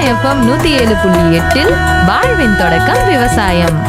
FM நூத்தி ஏழு புள்ளி எட்டில் வாழ்வின் தொடக்கம் விவசாயம்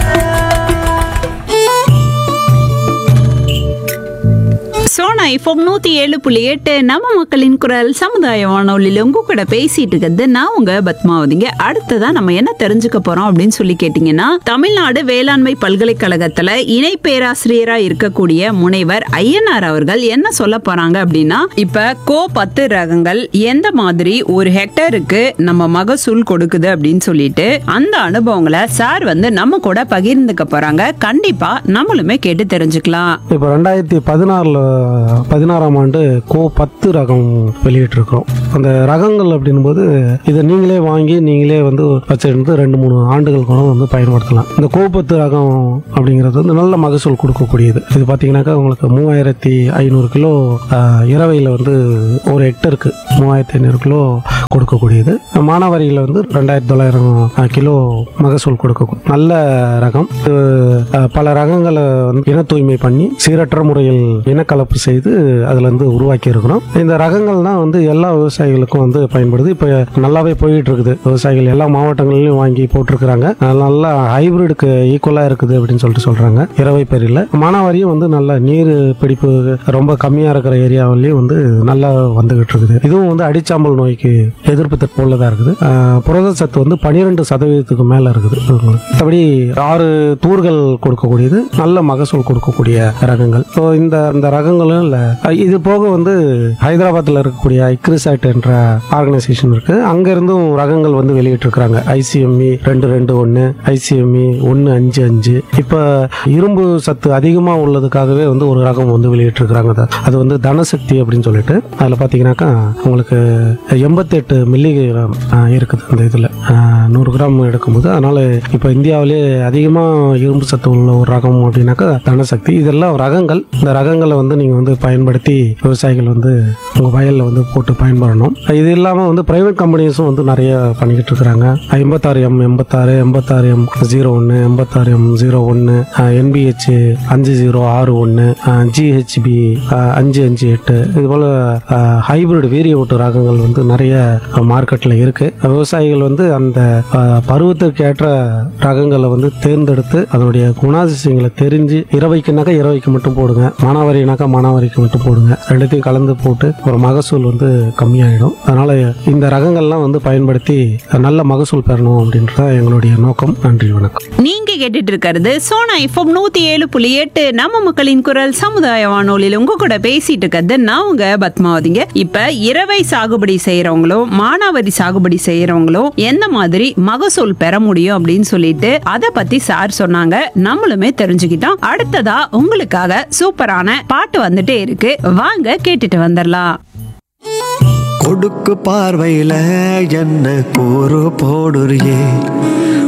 சோனா எஃப்எம் நூத்தி ஏழு புள்ளி எட்டு நம்ம மக்களின் குரல் சமுதாய வானொலியில உங்க கூட பேசிட்டு இருக்கிறது நான் உங்க பத்மாவதிங்க அடுத்ததா நம்ம என்ன தெரிஞ்சுக்க போறோம் அப்படின்னு சொல்லி கேட்டீங்கன்னா தமிழ்நாடு வேளாண்மை பல்கலைக்கழகத்துல இணை பேராசிரியரா இருக்கக்கூடிய முனைவர் ஐயனார் அவர்கள் என்ன சொல்ல போறாங்க அப்படின்னா இப்ப கோ பத்து ரகங்கள் எந்த மாதிரி ஒரு ஹெக்டருக்கு நம்ம மகசூல் கொடுக்குது அப்படின்னு சொல்லிட்டு அந்த அனுபவங்களை சார் வந்து நம்ம கூட பகிர்ந்துக்க போறாங்க கண்டிப்பா நம்மளுமே கேட்டு தெரிஞ்சுக்கலாம் இப்போ ரெண்டாயிரத்தி பதினாறில் பதினாறாம் ஆண்டு கோ பத்து ரகம் வெளியிட்டிருக்கிறோம் அந்த ரகங்கள் அப்படின்போது இதை நீங்களே வாங்கி நீங்களே வந்து வச்சிருந்து ரெண்டு மூணு ஆண்டுகள் கூட வந்து பயன்படுத்தலாம் இந்த கோ பத்து ரகம் அப்படிங்கிறது வந்து நல்ல மகசூல் கொடுக்கக்கூடியது இது பார்த்தீங்கன்னாக்கா உங்களுக்கு மூவாயிரத்தி ஐநூறு கிலோ ஆஹ், இரவையில் வந்து ஒரு ஹெக்டருக்கு மூவாயிரத்தி ஐநூறு கிலோ கொடுக்கக்கூடியது மானாவாரியில் வந்து ரெண்டாயிரத்தி தொள்ளாயிரம் கிலோ மகசூல் கொடுக்கும் நல்ல ரகம் இது அஹ், பல ரகங்களை வந்து இன தூய்மை பண்ணி சீரற்ற முறையில் இனக்கலப்பு செய்து அதுல இருந்து உருவாக்கி இருக்கிறோம் இந்த ரகங்கள் தான் வந்து எல்லா விவசாயிகளுக்கும் வந்து பயன்படுது இப்போ நல்லாவே போயிட்டு இருக்குது விவசாயிகள் எல்லா மாவட்டங்களிலும் வாங்கி போட்டிருக்கிறாங்க அது நல்லா ஹைபிரிடுக்கு ஈக்குவலா இருக்குது அப்படின்னு சொல்லிட்டு சொல்றாங்க இரவை பேரில் மானாவாரியும் வந்து நல்ல நீர் பிடிப்பு ரொம்ப கம்மியா இருக்கிற ஏரியாவிலையும் வந்து நல்லா வந்துகிட்டு இருக்குது இதுவும் வந்து அடிச்சாம்பல் நோய்க்கு எதிர்ப்பு தற்பு உள்ளதா இருக்குது ஆஹ் புரத சத்து வந்து பனிரெண்டு சதவீதத்துக்கு மேல இருக்குது உங்களுக்கு. மற்றபடி ஆறு தூர்கள் கொடுக்கக்கூடியது நல்ல மகசூல் கொடுக்கக்கூடிய ரகங்கள் ஸோ இந்த இந்த ரகங்களும் இல்லை இது போக வந்து ஹைதராபாத்தில் இருக்கக்கூடிய ஐக்ரிசாட் என்ற ஆர்கனைசேஷன் இருக்கு அங்க இருந்தும் ரகங்கள் வந்து வெளியிட்டிருக்கிறாங்க ஐசிஎம்இ ரெண்டு ரெண்டு ஒன்று ஐசிஎம்இ ஒன்று அஞ்சு அஞ்சு இப்போ இரும்பு சத்து அதிகமாக உள்ளதுக்காகவே வந்து ஒரு ரகம் வந்து வெளியிட்டிருக்கிறாங்க அது. அது வந்து தனசக்தி அப்படின்னு சொல்லிட்டு அதில் பார்த்தீங்கன்னாக்கா உங்களுக்கு எண்பத்தெட்டு மில்லி இருக்குது அந்த இதில் நூறு கிராம் எடுக்கும்போது அதனால இப்போ இந்தியாவிலே அதிகமாக இரும்பு சத்து உள்ள ஒரு ரகம் அப்படின்னாக்கா தனசக்தி இதெல்லாம் ரகங்கள் இந்த ரகங்களை வந்து நீங்கள் வந்து பயன்படுத்தி விவசாயிகள் வந்து உங்கள் வயலில் வந்து போட்டு பயன்படணும் இது இல்லாமல் வந்து பிரைவேட் கம்பெனிஸும் வந்து நிறைய பண்ணிக்கிட்டு இருக்கிறாங்க ஐம்பத்தாறு எம் எண்பத்தாறு எண்பத்தாறு எம் ஜீரோ ஒன்று எண்பத்தாறு எம் ஜீரோ ஒன்று என்பிஹெச் அஞ்சு ஜீரோ ஆறு ஒன்று ஜிஹெச்பி அஞ்சு அஞ்சு எட்டு இது போல் ஹைபிரிட் வீரிய ஓட்டு ரகங்கள் வந்து நிறைய மார்க்கெட்டில் இருக்கு விவசாயிகள் வந்து அந்த அஹ், பருவத்திற்கு ஏற்ற ரகங்களை வந்து தேர்ந்தெடுத்து அதனுடைய குணாதிசயங்களை தெரிஞ்சு இரவைக்குனாக்கா இரவைக்கு மட்டும் போடுங்க மானாவாரினாக்கா மானாவாரிக்கு மட்டும் போடுங்க ரெண்டுத்தையும் கலந்து போட்டு ஒரு மகசூல் வந்து கம்மியாயிடும் அதனால இந்த ரகங்கள்லாம் வந்து பயன்படுத்தி நல்ல மகசூல் பெறணும் அப்படின்றது தான் எங்களுடைய நோக்கம் நன்றி வணக்கம் நீங்க கேட்டுட்டு இருக்கிறது சோனா எஃப்எம் நூத்தி ஏழு புள்ளி எட்டு நம்ம மக்களின் குரல் சமுதாய வானொலியில உங்க கூட பேசிட்டு இருக்கிறது நான் உங்க பத்மாவதிங்க இப்ப இரவை சாகுபடி செய்யறவங்களும் மானாவாரி சாகுபடி செய்யறவங்களும் எந்த மாதிரி மகசூல் பெற முடியும் அப்படின்னு சொல்லிட்டு அத பத்தி சார் சொன்னாங்க நம்மளுமே தெரிஞ்சுக்கிட்டோம் அடுத்ததா உங்களுக்காக சூப்பரான பாட்டு வந்துட்டே இருக்கு வாங்க கேட்டுட்டு வந்துடலாம் கொடுக்கு பார்வையில என்ன கூறு போடுறியே